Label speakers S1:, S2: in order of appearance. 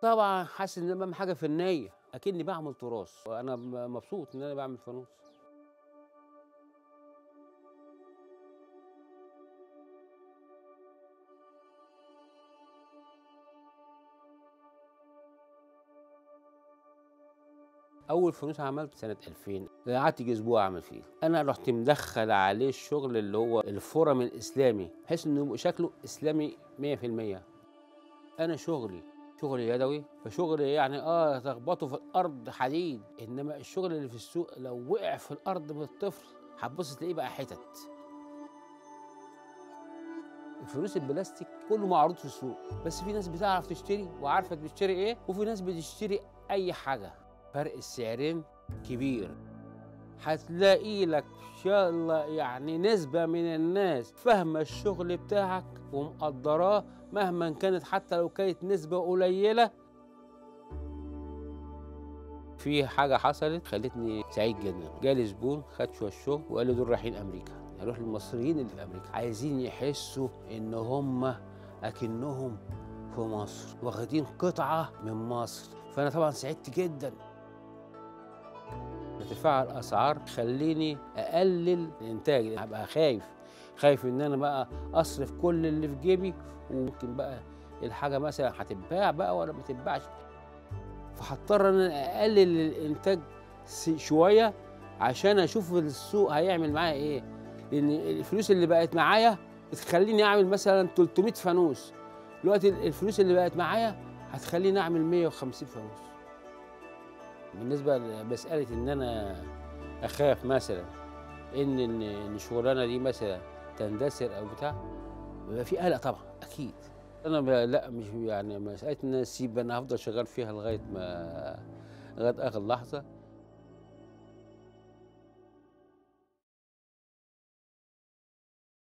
S1: طبعا حاسس ان انا بعمل حاجه فنيه اكني بعمل تراث وانا م- مبسوط ان انا بعمل فانوس اول فانوس عملته سنه 2000 قعدت يجي اسبوع اعمل فيه انا رحت مدخل عليه الشغل اللي هو الفرم الاسلامي بحيث انه يبقى شكله اسلامي 100% انا شغلي شغل يدوي فشغل يعني اه تخبطه في الارض حديد انما الشغل اللي في السوق لو وقع في الارض من الطفل هتبص تلاقيه بقى حتت الفلوس البلاستيك كله معروض في السوق بس في ناس بتعرف تشتري وعارفه بتشتري ايه وفي ناس بتشتري اي حاجه فرق السعرين كبير هتلاقي لك ان شاء الله يعني نسبه من الناس فاهمه الشغل بتاعك ومقدراه مهما كانت حتى لو كانت نسبه قليله في حاجه حصلت خلتني سعيد جدا جالي زبون خد شويه الشغل وقال لي دول رايحين امريكا هيروح للمصريين اللي في امريكا عايزين يحسوا ان هم اكنهم في مصر واخدين قطعه من مصر فانا طبعا سعدت جدا ارتفاع الاسعار خليني اقلل الانتاج هبقى خايف خايف ان انا بقى اصرف كل اللي في جيبي وممكن بقى الحاجه مثلا هتتباع بقى ولا ما تتباعش فهضطر ان انا اقلل الانتاج س- شويه عشان اشوف السوق هيعمل معايا ايه لان الفلوس اللي بقت معايا تخليني اعمل مثلا 300 فانوس دلوقتي الفلوس اللي بقت معايا هتخليني اعمل 150 فانوس بالنسبه لمساله ان انا اخاف مثلا ان ان إن الشغلانه دي مثلا تندثر او بتاع بيبقى في قلق طبعا اكيد انا ب- لا مش يعني مساله ان انا اسيب انا هفضل شغال فيها لغايه ما لغايه اخر لحظه